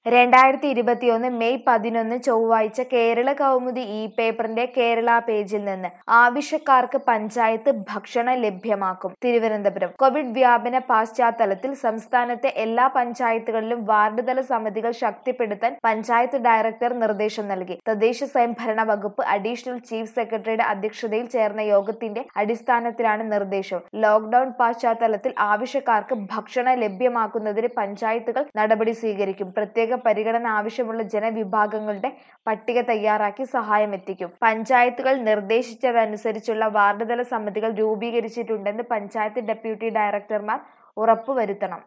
രണ്ടായിരത്തി ഇരുപത്തിയൊന്ന് മെയ് പതിനൊന്ന് ചൊവ്വാഴ്ച കേരള കൗമുദി ഇ പേപ്പറിന്റെ കേരള പേജിൽ നിന്ന് ആവശ്യക്കാർക്ക് പഞ്ചായത്ത് ഭക്ഷണം ലഭ്യമാക്കും തിരുവനന്തപുരം കോവിഡ് വ്യാപന പശ്ചാത്തലത്തിൽ സംസ്ഥാനത്തെ എല്ലാ പഞ്ചായത്തുകളിലും വാർഡ് തല സമിതികൾ ശക്തിപ്പെടുത്താൻ പഞ്ചായത്ത് ഡയറക്ടർ നിർദ്ദേശം നൽകി തദ്ദേശ സ്വയംഭരണ വകുപ്പ് അഡീഷണൽ ചീഫ് സെക്രട്ടറിയുടെ അധ്യക്ഷതയിൽ ചേർന്ന യോഗത്തിന്റെ അടിസ്ഥാനത്തിലാണ് നിർദ്ദേശം ലോക്ഡൌൺ പശ്ചാത്തലത്തിൽ ആവശ്യക്കാർക്ക് ഭക്ഷണം ലഭ്യമാക്കുന്നതിന് പഞ്ചായത്തുകൾ നടപടി സ്വീകരിക്കും പ്രത്യേക പരിഗണന ആവശ്യമുള്ള ജനവിഭാഗങ്ങളുടെ പട്ടിക തയ്യാറാക്കി സഹായം എത്തിക്കും പഞ്ചായത്തുകൾ നിർദ്ദേശിച്ചതനുസരിച്ചുള്ള വാർഡ് തല സമിതികൾ രൂപീകരിച്ചിട്ടുണ്ടെന്ന് പഞ്ചായത്ത് ഡെപ്യൂട്ടി ഡയറക്ടർമാർ ഉറപ്പുവരുത്തണം